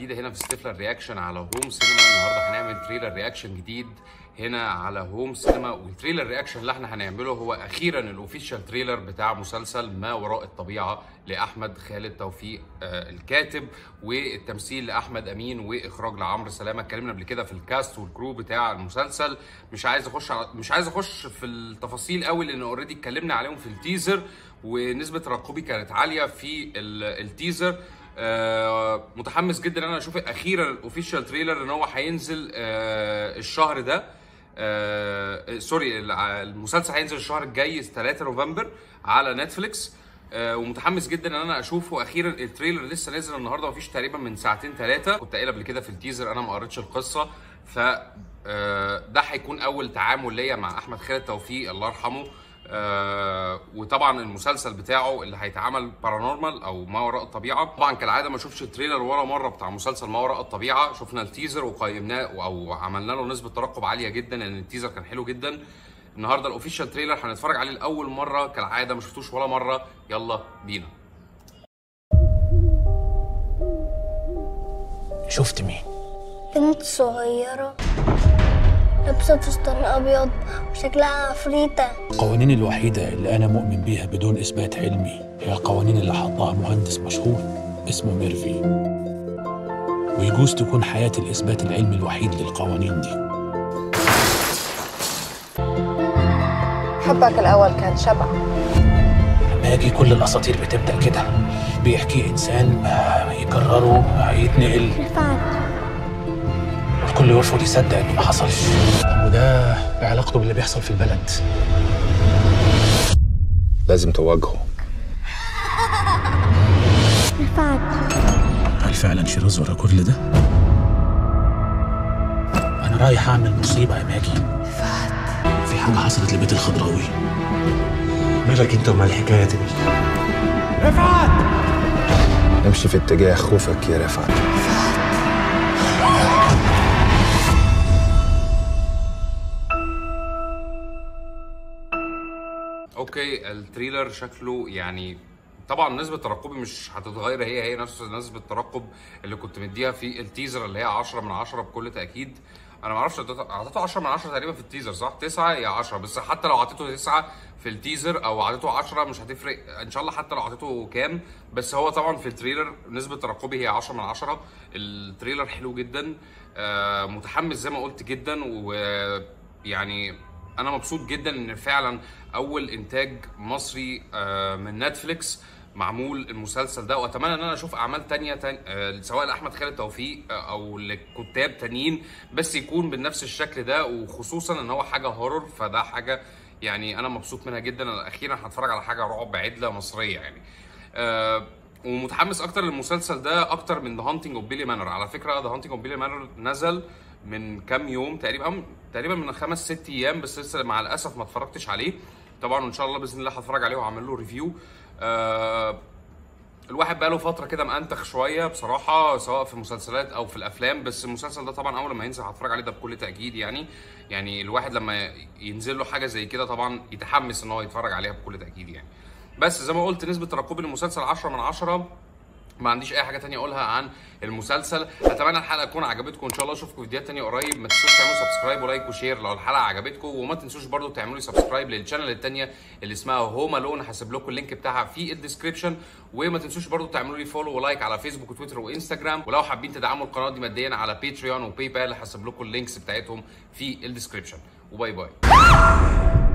جديده هنا في ستيفلر رياكشن على هوم سينما النهارده هنعمل تريلر رياكشن جديد هنا على هوم سينما والتريلر رياكشن اللي احنا هنعمله هو اخيرا الاوفيشال تريلر بتاع مسلسل ما وراء الطبيعه لاحمد خالد توفيق آه الكاتب والتمثيل لاحمد امين واخراج لعمرو سلامه اتكلمنا قبل كده في الكاست والكرو بتاع المسلسل مش عايز اخش على مش عايز اخش في التفاصيل قوي لان اوريدي اتكلمنا عليهم في التيزر ونسبه ترقبي كانت عاليه في التيزر آه متحمس جدا ان انا اشوف اخيرا الاوفيشال تريلر ان هو هينزل آه الشهر ده آه سوري المسلسل هينزل الشهر الجاي 3 نوفمبر على نتفليكس آه ومتحمس جدا ان انا اشوفه اخيرا التريلر لسه نازل النهارده مفيش تقريبا من ساعتين ثلاثه كنت قايل قبل كده في التيزر انا ما قريتش القصه ف آه ده هيكون اول تعامل ليا مع احمد خالد توفيق الله يرحمه آه وطبعا المسلسل بتاعه اللي هيتعمل بارانورمال او ما وراء الطبيعه طبعا كالعاده ما اشوفش التريلر ولا مره بتاع مسلسل ما وراء الطبيعه شفنا التيزر وقيمناه او عملنا له نسبه ترقب عاليه جدا لان التيزر كان حلو جدا النهارده الاوفيشال تريلر هنتفرج عليه لاول مره كالعاده ما شفتوش ولا مره يلا بينا شفت مين؟ بنت صغيرة لابسة فستان أبيض وشكلها عفريتة القوانين الوحيدة اللي أنا مؤمن بيها بدون إثبات علمي هي القوانين اللي حطها مهندس مشهور اسمه ميرفي ويجوز تكون حياة الإثبات العلمي الوحيد للقوانين دي حبك الأول كان شبع لما يجي كل الأساطير بتبدأ كده بيحكي إنسان آه، يكرره آه، يتنقل رفعت الكل يرفض يصدق إنه ما حصلش وده علاقته باللي بيحصل في البلد لازم تواجهه رفعت هل فعلا شيراز ورا كل ده؟ أنا رايح أعمل مصيبة يا ماجي في حاجة حصلت لبيت الخضراوي مالك انت ومال الحكايه دي رفعت امشي في اتجاه خوفك يا رفعت اوكي التريلر شكله يعني طبعا نسبة ترقبي مش هتتغير هي هي نفس نسبة الترقب اللي كنت مديها في التيزر اللي هي 10 من 10 بكل تأكيد انا ما اعرفش اعطيته أعطيته 10 من 10 تقريبا في التيزر صح 9 يا 10 بس حتى لو اعطيته 9 في التيزر او اعطيته 10 مش هتفرق ان شاء الله حتى لو اعطيته كام بس هو طبعا في التريلر نسبة ترقبي هي 10 من 10 التريلر حلو جدا آه متحمس زي ما قلت جدا ويعني انا مبسوط جدا ان فعلا اول انتاج مصري آه، من نتفليكس معمول المسلسل ده واتمنى ان انا اشوف اعمال تانية تاني آه، سواء لاحمد خالد توفيق آه، او لكتاب تانيين بس يكون بنفس الشكل ده وخصوصا ان هو حاجه هورر فده حاجه يعني انا مبسوط منها جدا أنا اخيرا هتفرج على حاجه رعب عدله مصريه يعني آه، ومتحمس اكتر للمسلسل ده اكتر من ذا هانتنج اوف بيلي مانر على فكره ذا هانتنج اوف بيلي مانر نزل من كام يوم تقريبا تقريبا من خمس ست ايام بس لسه مع الاسف ما اتفرجتش عليه طبعا وان شاء الله باذن الله هتفرج عليه وهعمل له ريفيو آه الواحد بقاله فتره كده مأنتخ شويه بصراحه سواء في المسلسلات او في الافلام بس المسلسل ده طبعا اول ما ينزل هتفرج عليه ده بكل تاكيد يعني يعني الواحد لما ينزل له حاجه زي كده طبعا يتحمس ان هو يتفرج عليها بكل تاكيد يعني بس زي ما قلت نسبه ترقبي للمسلسل 10 من 10 ما عنديش اي حاجه تانية اقولها عن المسلسل اتمنى الحلقه تكون عجبتكم ان شاء الله اشوفكم في فيديوهات تانية قريب ما تنسوش تعملوا سبسكرايب ولايك وشير لو الحلقه عجبتكم وما تنسوش برضو تعملوا لي سبسكرايب للشانل التانية اللي اسمها هوم الون هسيب لكم اللينك بتاعها في الديسكربشن وما تنسوش برضو تعملوا لي فولو ولايك على فيسبوك وتويتر وانستجرام ولو حابين تدعموا القناه دي ماديا على باتريون وباي بال هسيب لكم اللينكس بتاعتهم في الديسكربشن وباي باي